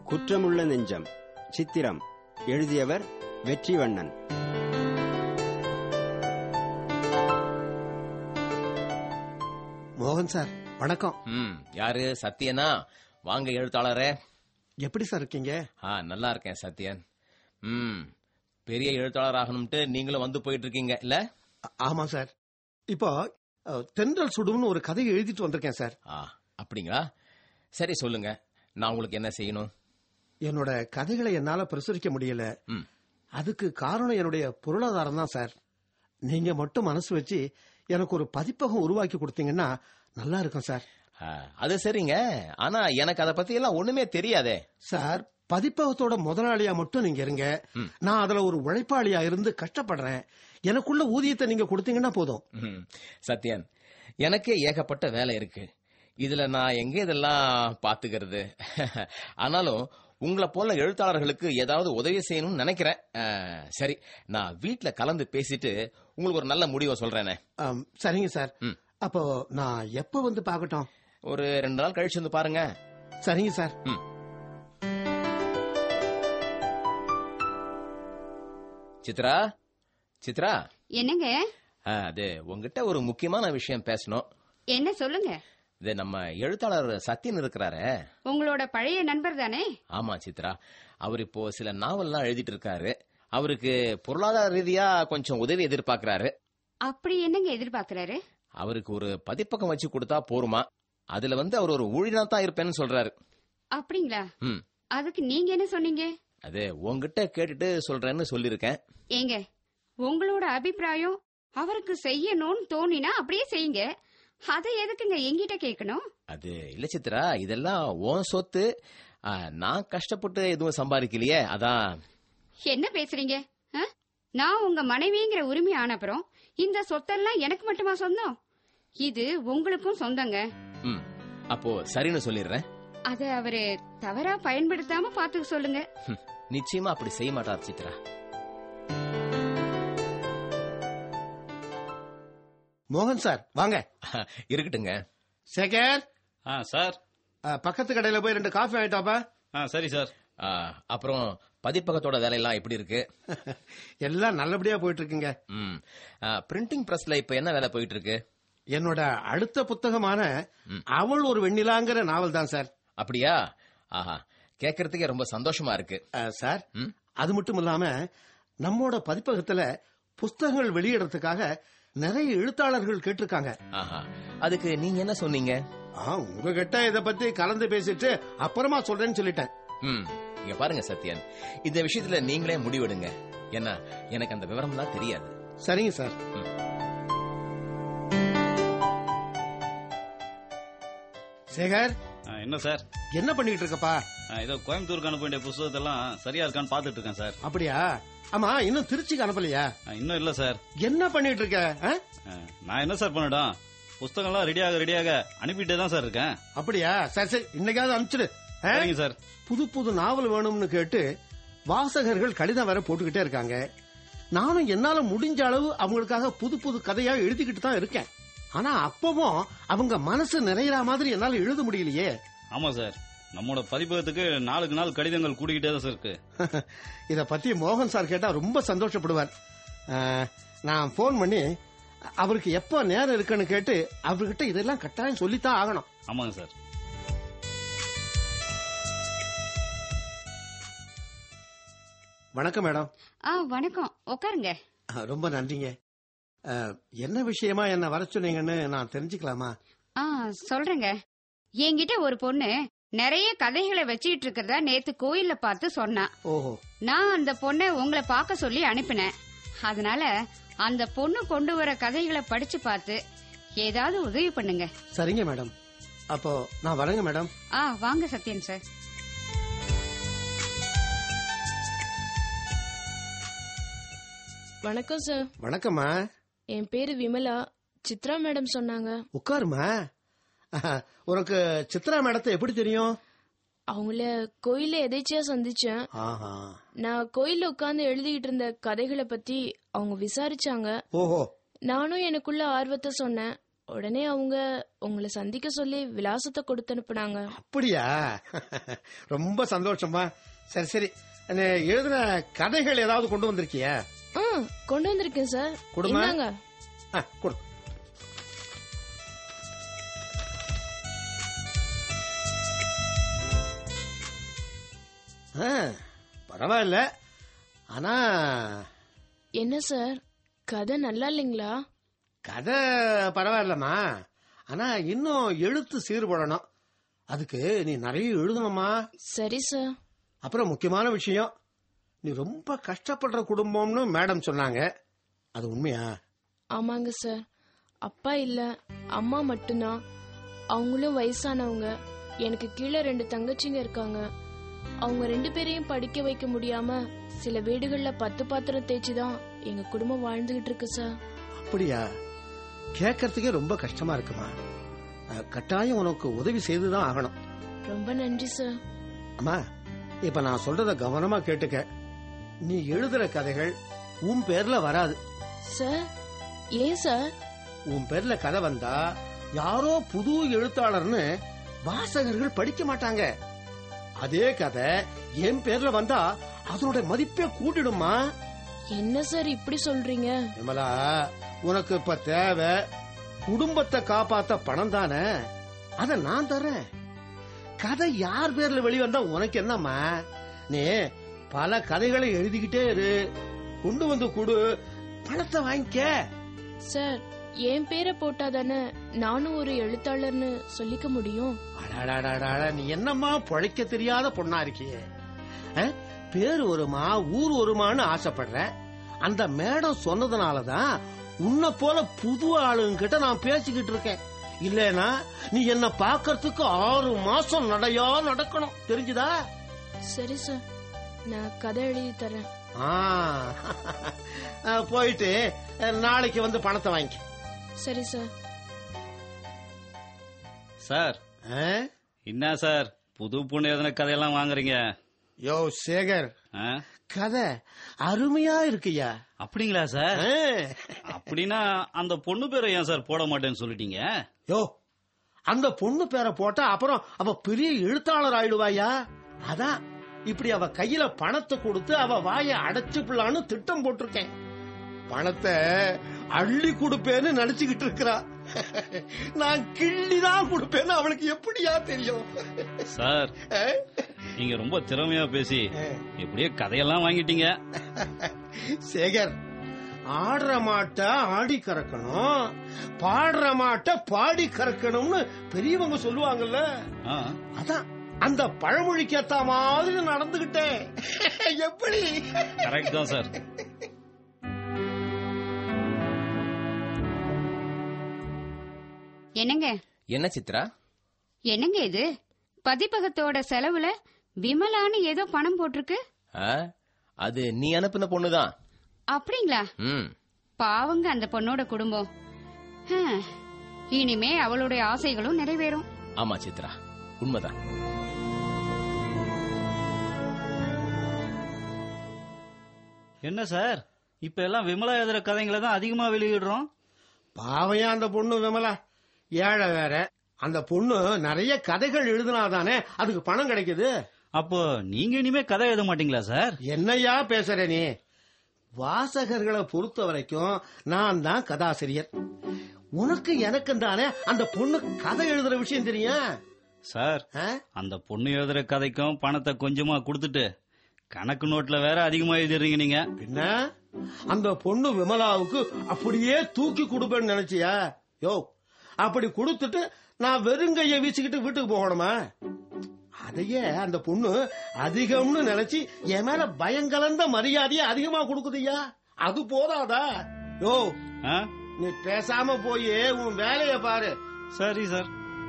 குற்றமுள்ள நெஞ்சம் சித்திரம் எழுதியவர் வெற்றிவண்ணன் மோகன் சார் வணக்கம் ம் யாரு சத்யனா வாங்க எழுத்தாளரே எப்படி சார் இருக்கீங்க ஆ நல்லா இருக்கேன் சத்யன் ம் பெரிய எழுத்தாளர் ஆகணும்ட்டு நீங்களும் வந்து போயிட்டு இருக்கீங்க இல்ல ஆ- ஆமா சார் இப்போ அஹ், தென்றல் சுடும்னு ஒரு கதையை எழுதிட்டு வந்திருக்கேன் சார் ஆ அப்படிங்களா சரி சொல்லுங்க நான் உங்களுக்கு என்ன செய்யணும் என்னோட கதைகளை என்னால பிரசுரிக்க முடியல ம் அதுக்கு காரணம் என்னுடைய பொருளாதாரம் தான் சார் நீங்க மட்டும் மனசு வச்சு எனக்கு ஒரு பதிப்பகம் உருவாக்கி கொடுத்தீங்கன்னா நல்லா இருக்கும் சார் ஆ, அது சரிங்க ஆனா எனக்கு அதை பத்தி எல்லாம் ஒண்ணுமே தெரியாதே சார் பதிப்பகத்தோட முதலாளியா மட்டும் நீங்க இருங்க நான் அதுல ஒரு உழைப்பாளியா இருந்து கஷ்டப்படுறேன் எனக்குள்ள ஊதியத்தை நீங்க கொடுத்தீங்கன்னா போதும் ம், சத்யன் எனக்கே ஏகப்பட்ட வேலை இருக்கு இதுல நான் எங்க இதெல்லாம் பாத்துக்கிறது ஆனாலும் உங்களை போல எழுத்தாளர்களுக்கு ஏதாவது உதவி செய்யணும்னு நினைக்கிறேன் ஆ, சரி நான் வீட்ல கலந்து பேசிட்டு உங்களுக்கு ஒரு நல்ல முடிவை சொல்றேனே ஆம், சரிங்க சார் ம். அப்போ நான் எப்ப வந்து பார்க்கட்டும் ஒரு ரெண்டு நாள் கழிச்சு வந்து பாருங்க சரிங்க சார் ம். சித்ரா சித்ரா என்னங்க ஆ, அது உங்ககிட்ட ஒரு முக்கியமான விஷயம் பேசணும் என்ன சொல்லுங்க இது நம்ம எழுத்தாளர் சத்யன் இருக்கிறாரே உங்களோட பழைய நண்பர் தானே ஆமா சித்ரா அவர் இப்போ சில நாவல்லாம் எழுதிட்டு இருக்காரு அவருக்கு பொருளாதார ரீதியா கொஞ்சம் உதவி எதிர்பார்க்கறாரு அப்படி என்னங்க எதிர்பார்க்கறாரு அவருக்கு ஒரு பதிப்பகம் வச்சு கொடுத்தா போருமா அதுல வந்து அவர் ஒரு ஊழியனா தான் இருப்பேன்னு சொல்றாரு அப்படிங்களா ம் அதுக்கு நீங்க என்ன சொன்னீங்க அது உங்ககிட்ட கேட்டுட்டு சொல்றேன்னு சொல்லிருக்கேன் ஏங்க உங்களோட அபிப்பிராயம் அவருக்கு செய்யணும்னு தோணினா அப்படியே செய்யுங்க அதை எதுக்குங்க எங்கிட்ட கேட்கணும் அது இல்ல சித்ரா இதெல்லாம் உன் சொத்து ஆ, நான் கஷ்டப்பட்டு எதுவும் சம்பாதிக்கலையே அதான் என்ன பேசுறீங்க ஆ? நான் உங்க மனைவிங்கிற உரிமை ஆனப்புறம் இந்த சொத்தெல்லாம் எனக்கு மட்டுமா சொந்தம் இது உங்களுக்கும் சொந்தங்க ம் அப்போ சரின்னு சொல்லிடுறேன் அத அவரு தவறா பயன்படுத்தாம பாத்துக்க சொல்லுங்க ஹம், நிச்சயமா அப்படி செய்ய மாட்டார் சித்ரா மோகன் சார் வாங்க இருக்கட்டுங்க சேகர் ஆ சார் அஹ், பக்கத்து கடையில போய் ரெண்டு காஃபி வாங்கிட்டாப்பா ஆ சரி சார் ஆ, அப்புறம் பதிப்பகத்தோட வேலையெல்லாம் எப்படி இருக்கு எல்லாம் நல்லபடியா போயிட்டு இருக்குங்க ம் பிரிண்டிங் பிரஸ்ல இப்ப என்ன வேலை போயிட்டு இருக்கு என்னோட அடுத்த புத்தகமான அவள் ஒரு வெண்ணிலாங்கிற நாவல் தான் சார் அப்படியா ஆஹா கேட்கறதுக்கே ரொம்ப சந்தோஷமா இருக்கு அஹ், சார் ம். அது மட்டும் இல்லாம நம்மோட பதிப்பகத்துல புஸ்தகங்கள் வெளியிடறதுக்காக நிறைய எழுத்தாளர்கள் கேட்டிருக்காங்க ஆஹா அதுக்கு நீங்க என்ன சொன்னீங்க ஆ, உங்ககிட்ட இத பத்தி கலந்து பேசிட்டு அப்புறமா சொல்றேன்னு சொல்லிட்டேன் ம் இங்க பாருங்க சத்யன் இந்த விஷயத்துல நீங்களே முடிவெடுங்க ஏன்னா எனக்கு அந்த விவரம்லாம் தெரியாது சரிங்க சார் சேகர் ஆ, என்ன சார் என்ன பண்ணிட்டு இருக்கப்பா ஆ, ஏதோ கோயம்புத்தூருக்கு அனுப்ப வேண்டிய புஸ்தகத்தெல்லாம் சரியா இருக்கான்னு பாத்துட்டு இருக்கேன் சார் அப்படியா ஆமா இன்னும் திருச்சிக்கு அனுப்பலையா ஆ, இன்னும் இல்ல சார் என்ன பண்ணிட்டு இருக்க ஆ? ஆ, நான் என்ன சார் பண்ணிடும் புஸ்தகம்லாம் ரெடியாக ரெடியாக அனுப்பிட்டே தான் சார் இருக்கேன் அப்படியா சரி சரி இன்னைக்காவது அனுப்பிச்சிடு ஆ? சரிங்க சார் புது புது நாவல் வேணும்னு கேட்டு வாசகர்கள் கடிதம் வேற போட்டுக்கிட்டே இருக்காங்க நானும் என்னால முடிஞ்ச அளவு அவங்களுக்காக புது புது கதையா எழுதிக்கிட்டு தான் இருக்கேன் ஆனா அப்பவும் அவங்க மனசு நிறையிற மாதிரி என்னால எழுத முடியலையே ஆமா சார் நம்மளோட பதிப்பகத்துக்கு நாளுக்கு நாள் கடிதங்கள் கூடிக்கிட்டே தான் சார் இருக்கு இத பத்தி மோகன் சார் கேட்டா ரொம்ப சந்தோஷப்படுவார் ஆ, நான் ஃபோன் பண்ணி அவருக்கு எப்போ நேரம் இருக்குன்னு கேட்டு அவர்கிட்ட இதெல்லாம் கட்டாயம் சொல்லித்தான் ஆகணும் ஆமாங்க சார் வணக்கம் மேடம் ஆ வணக்கம் உட்காருங்க ஆ, ரொம்ப நன்றிங்க ஆ, என்ன விஷயமா என்ன வர சொன்னீங்கன்னு நான் தெரிஞ்சுக்கலாமா ஆ சொல்றேங்க என்கிட்ட ஒரு பொண்ணு நிறைய கதைகளை வச்சுக்கிட்டு இருக்கிறதா நேத்து கோயில்ல பார்த்து சொன்னா ஓஹோ நான் அந்த பொண்ணை உங்களை பார்க்க சொல்லி அனுப்பினேன் அதனால அந்த பொண்ணு கொண்டு வர கதைகளை படிச்சு பார்த்து ஏதாவது உதவி பண்ணுங்க சரிங்க மேடம் அப்போ நான் வரேங்க மேடம் ஆ வாங்க சத்யன் சார் வணக்கம் சார் வணக்கம்மா என் பேரு விமலா சித்ரா மேடம் சொன்னாங்க உட்காருமா ஆஹா, உனக்கு சித்ரா மேடத்தை எப்படி தெரியும் அவங்கள கோயில்ல எதேச்சியா சந்திச்சேன் ஆஹா நான் கோயில்ல உட்கார்ந்து எழுதிட்டு இருந்த கதைகளை பத்தி அவங்க விசாரிச்சாங்க ஓஹோ நானும் எனக்குள்ள ஆர்வத்தை சொன்னேன் உடனே அவங்க உங்களை சந்திக்க சொல்லி விலாசத்தை கொடுத்து அனுப்புனாங்க அப்படியா ரொம்ப சந்தோஷமா சரி சரி நீ எழுதின கதைகள் ஏதாவது கொண்டு வந்திருக்கியா ஆ கொண்டு வந்திருக்கேன் சார் கொடுமா. இந்தாங்க ஆ, கொடு ஆ, பரவாயில்ல ஆனா என்ன சார் கதை நல்லா இல்லைங்களா கதை பரவாயில்லம்மா ஆனா இன்னும் எழுத்து சீர்படணும் அதுக்கு நீ நிறைய எழுதணுமா சரி சார் அப்புறம் முக்கியமான விஷயம் நீ ரொம்ப கஷ்டப்படுற குடும்பம்னு மேடம் சொன்னாங்க அது உண்மையா ஆமாங்க சார் அப்பா இல்ல அம்மா மட்டும்தான் அவங்களும் வயசானவங்க எனக்கு கீழே ரெண்டு தங்கச்சிங்க இருக்காங்க அவங்க ரெண்டு பேரையும் படிக்க வைக்க முடியாம சில வீடுகள்ல பத்து பாத்திரம் தேய்ச்சி தான் எங்க குடும்பம் வாழ்ந்துகிட்டு இருக்கு சார் அப்படியா கேட்கறதுக்கே ரொம்ப கஷ்டமா இருக்குமா அஹ், கட்டாயம் உனக்கு உதவி செய்துதான் ஆகணும் ரொம்ப நன்றி சார் அம்மா இப்ப நான் சொல்றத கவனமா கேட்டுக்க நீ எழுதுற கதைகள் உன் பேர்ல வராது சார் ஏன் சார் உன் பேர்ல கதை வந்தா யாரோ புது எழுத்தாளர்னு வாசகர்கள் படிக்க மாட்டாங்க அதே கதை என் பேர்ல வந்தா அதனோட மதிப்பே கூட்டிடுமா என்ன சார் இப்படி சொல்றீங்க விமலா உனக்கு இப்ப தேவை குடும்பத்தை காப்பாத்த பணம் தானே அத நான் தரேன் கதை யார் பேர்ல வெளிவந்தா உனக்கு என்னம்மா நீ பல கதைகளை எழுதிக்கிட்டே இரு கொண்டு வந்து கொடு பணத்தை வாங்கிக்க சார் என் பேரை போட்டாதானே நானும் ஒரு எழுத்தாளர்னு சொல்லிக்க முடியும் அடாடாடாடா, நீ என்னம்மா பொழைக்க தெரியாத பொண்ணா இருக்கியே அஹ்? பேர் வருமா ஊர் வருமான்னு ஆசைப்படுற அந்த மேடம் சொன்னதுனாலதான் உன்னை போல புது ஆளுங்கிட்ட நான் பேசிக்கிட்டு இருக்கேன் இல்லனா நீ என்ன பாக்கறதுக்கு ஆறு மாசம் நடையா நடக்கணும் தெரிஞ்சுதா சரி சார் நான் கதை எழுதி தரேன் ஆ. அஹ், போயிட்டு அஹ், நாளைக்கு வந்து பணத்தை வாங்கிக்க சரி சார் சார் அஹ்? என்ன சார் புது பொண்ணு எதன கதையெல்லாம் வாங்குறீங்க யோ சேகர் ஆ? கதை அருமையா இருக்குயா அப்படிங்களா சார் அஹ். அப்படின்னா அந்த பொண்ணு பேரை ஏன் சார் போட மாட்டேன்னு சொல்லிட்டீங்க யோ அந்த பொண்ணு பேரை போட்டா அப்புறம் அவ பெரிய எழுத்தாளர் ஆயிடுவாயா அதான் இப்படி அவ கையில பணத்தை கொடுத்து அவ வாய அடைச்சுப்பலான்னு திட்டம் போட்டிருக்கேன் பணத்தை அள்ளி கொடுப்பேன்னு நினைச்சுக்கிட்டு இருக்கிறா நான் கிள்ளிதான் கொடுப்பேன்னு அவளுக்கு எப்படியா தெரியும் சார் அஹ்? நீங்க ரொம்ப திறமையா பேசி அஹ். எப்படியோ கதையெல்லாம் வாங்கிட்டீங்க சேகர் ஆடுற மாட்டை ஆடி கறக்கணும் பாடுற மாட்டை பாடி கறக்கணும்னு பெரியவங்க சொல்லுவாங்கல்ல ஆ. அதான் அந்த பழமொழிக்கு ஏத்த மாதிரி நடந்துகிட்டேன் எப்படி கரெக்ட் தான் சார் என்னங்க என்ன சித்ரா என்னங்க இது பதிப்பகத்தோட செலவுல விமலான்னு ஏதோ பணம் போட்டிருக்கு ஆ? அது நீ அனுப்பின பொண்ணுதான் அப்படிங்களா ம் பாவங்க அந்த பொண்ணோட குடும்பம் ஹம், இனிமே அவளுடைய ஆசைகளும் நிறைவேறும் ஆமா சித்ரா உண்மைதான் என்ன சார் இப்ப எல்லாம் விமலா எழுதுற கதைங்களை தான் அதிகமா வெளியிடுறோம் பாவையா அந்த பொண்ணு விமலா ஏழை வேற அந்த பொண்ணு நிறைய கதைகள் எழுதினாதானே அதுக்கு பணம் கிடைக்குது அப்போ நீங்க இனிமே கதை எழுத மாட்டீங்களா சார் என்னையா பேசுற நீ வாசகர்களை பொறுத்த வரைக்கும் நான் தான் கதாசிரியர் உனக்கு எனக்கும் தானே அந்த பொண்ணு கதை எழுதுற விஷயம் தெரியும் சார் ஆ? அந்த பொண்ணு எழுதுற கதைக்கும் பணத்தை கொஞ்சமா கொடுத்துட்டு கணக்கு நோட்ல வேற அதிகமா எழுதிடுறீங்க நீங்க பின்ன அந்த பொண்ணு விமலாவுக்கு அப்படியே தூக்கி கொடுப்பேன்னு நினைச்சியா யோ அப்படி கொடுத்துட்டு நான் வெறுங்கைய வீசிக்கிட்டு வீட்டுக்கு போகணுமா அதையே அந்த பொண்ணு அதிகம்னு நினைச்சு என் மேல பயங்கலந்த மரியாதையை அதிகமா கொடுக்குதுய்யா அது போதாதா யோ ஆ? நீ பேசாம போய் உன் வேலைய பாரு சரி சார்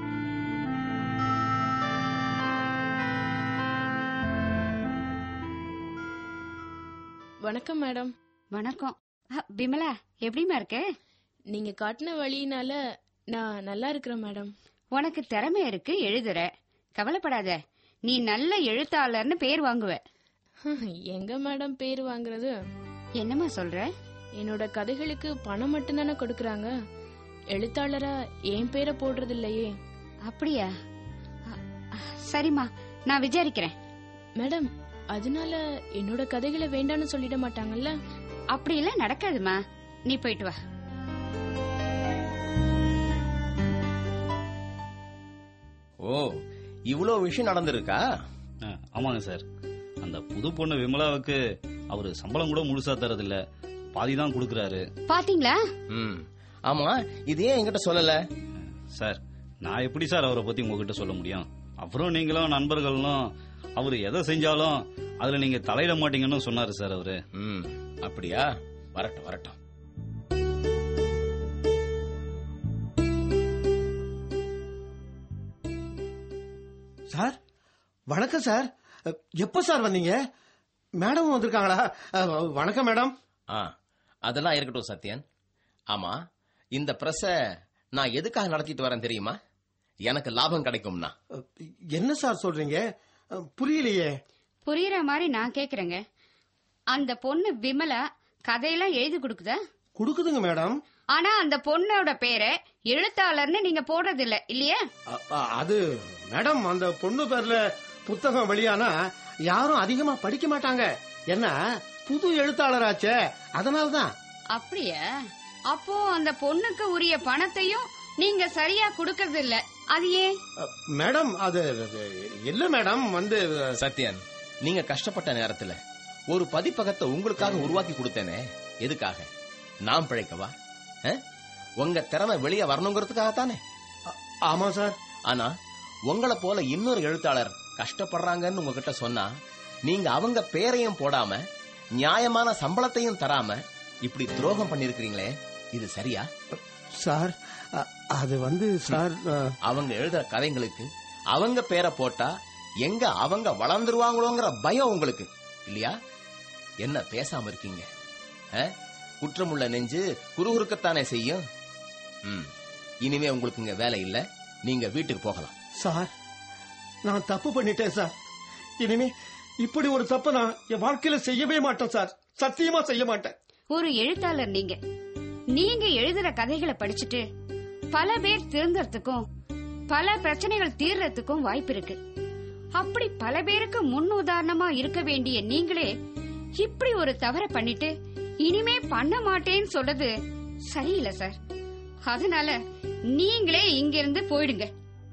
வணக்கம் மேடம் வணக்கம் அ, விமலா எப்படிமா இருக்க நீங்க காட்டின வழியினால நான் நல்லா இருக்கிறேன் மேடம் உனக்கு திறமை இருக்கு எழுதுற கவலைப்படாத நீ நல்ல எழுத்தாளர்னு பேர் வாங்குவ எங்க மேடம் பேர் வாங்குறது என்னம்மா சொல்ற என்னோட கதைகளுக்கு பணம் மட்டும்தானே கொடுக்கறாங்க எழுத்தாளரா என் பேரை போடுறது இல்லையே அப்படியா அ- அ, சரிம்மா நான் விசாரிக்கிறேன் மேடம் அதனால என்னோட கதைகளை வேண்டான்னு சொல்லிட மாட்டாங்கல்ல அப்படி எல்லாம் நடக்காதுமா நீ போயிட்டு வா ஓ இவ்வளோ விஷயம் நடந்திருக்கா ஆ, ஆமாங்க சார் அந்த புது பொண்ணு விமலாவுக்கு அவரு சம்பளம் கூட முழுசா தரதில்ல பாதி தான் கொடுக்கறாரு பாத்தீங்களா ம் ஆமா இது ஏன் என்கிட்ட சொல்லல சார் நான் எப்படி சார் அவரை பத்தி உங்ககிட்ட சொல்ல முடியும் அப்புறம் நீங்களும் நண்பர்களும் அவரு எதை செஞ்சாலும் அதுல நீங்க தலையிட மாட்டீங்கன்னு சொன்னாரு சார் அவரு ம் அப்படியா வரட்டும் வரட்டும் சார் வணக்கம் சார் அஹ், எப்ப சார் வந்தீங்க மேடம் வந்திருக்காங்களா அஹ், வணக்கம் மேடம் ஆ அதெல்லாம் இருக்கட்டும் சத்யன் ஆமா இந்த பிரஸ நான் எதுக்காக நடத்திட்டு வரேன் தெரியுமா எனக்கு லாபம் கிடைக்கும்னா அஹ், என்ன சார் சொல்றீங்க அஹ், புரியலையே புரியுற மாதிரி நான் கேக்குறேங்க அந்த பொண்ணு விமலா கதையெல்லாம் எழுதி கொடுக்குதா கொடுக்குதுங்க மேடம் ஆனா அந்த பொண்ணோட பேரை எழுத்தாளர்னு நீங்க போடுறது இல்ல இல்லையா அ- அ- அது மேடம் அந்த பொண்ணு பேர்ல புத்தகம் வெளியானா யாரும் அதிகமா படிக்க மாட்டாங்க என்ன புது எழுத்தாளராச்சே அதனால்தான் அப்படியா அப்போ அந்த பொண்ணுக்கு உரிய பணத்தையும் நீங்க சரியா கொடுக்கறது இல்ல அது ஏன் அ, மேடம் அது அது, இல்ல மேடம் வந்து சத்யன் நீங்க கஷ்டப்பட்ட நேரத்துல ஒரு பதிப்பகத்தை உங்களுக்காக உருவாக்கி கொடுத்தேனே எதுக்காக நான் பிழைக்கவா ஆ? உங்க திறமை வெளியே வரணுங்கிறதுக்காக தானே ஆமா சார் ஆனா உங்களை போல இன்னொரு எழுத்தாளர் கஷ்டப்படுறாங்கன்னு உங்ககிட்ட சொன்னா நீங்க அவங்க பேரையும் போடாம நியாயமான சம்பளத்தையும் தராம இப்படி துரோகம் பண்ணிருக்கீங்களே இது சரியா சார் அ- அது வந்து சார் அ, அவங்க எழுதுற கதைங்களுக்கு அவங்க பேரை போட்டா எங்க அவங்க வளர்ந்துருவாங்களோங்கிற பயம் உங்களுக்கு இல்லையா என்ன பேசாம இருக்கீங்க ஆ? குற்றமுள்ள நெஞ்சு குறுகுறுக்கத்தானே செய்யும் ம். இனிமே உங்களுக்கு இங்க வேலை இல்ல நீங்க வீட்டுக்கு போகலாம் சார் நான் தப்பு பண்ணிட்டேன் சார் இனிமே இப்படி ஒரு தப்பு நான் என் வாழ்க்கையில செய்யவே மாட்டேன் சார் சத்தியமா செய்ய மாட்டேன் ஒரு எழுத்தாளர் நீங்க நீங்க எழுதுற கதைகளை படிச்சுட்டு பல பேர் திருந்தறதுக்கும் பல பிரச்சனைகள் தீர்றதுக்கும் வாய்ப்பு இருக்கு அப்படி பல பேருக்கு முன் உதாரணமா இருக்க வேண்டிய நீங்களே இப்படி ஒரு தவற பண்ணிட்டு இனிமே பண்ண மாட்டேன்னு சொல்றது சரியில்லை சார் அதனால நீங்களே இங்கிருந்து போயிடுங்க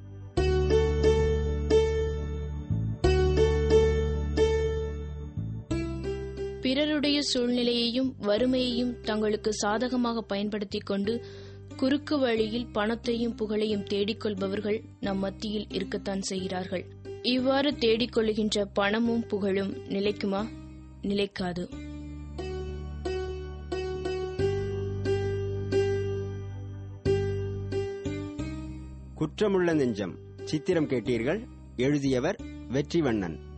பிறருடைய சூழ்நிலையையும் வறுமையையும் தங்களுக்கு சாதகமாக பயன்படுத்திக் கொண்டு குறுக்கு வழியில் பணத்தையும் புகழையும் தேடிக்கொள்பவர்கள் நம் மத்தியில் இருக்கத்தான் செய்கிறார்கள் இவ்வாறு தேடிக்கொள்கின்ற பணமும் புகழும் நிலைக்குமா நிலைக்காது குற்றமுள்ள நெஞ்சம் சித்திரம் கேட்டீர்கள் எழுதியவர் வெற்றிவண்ணன்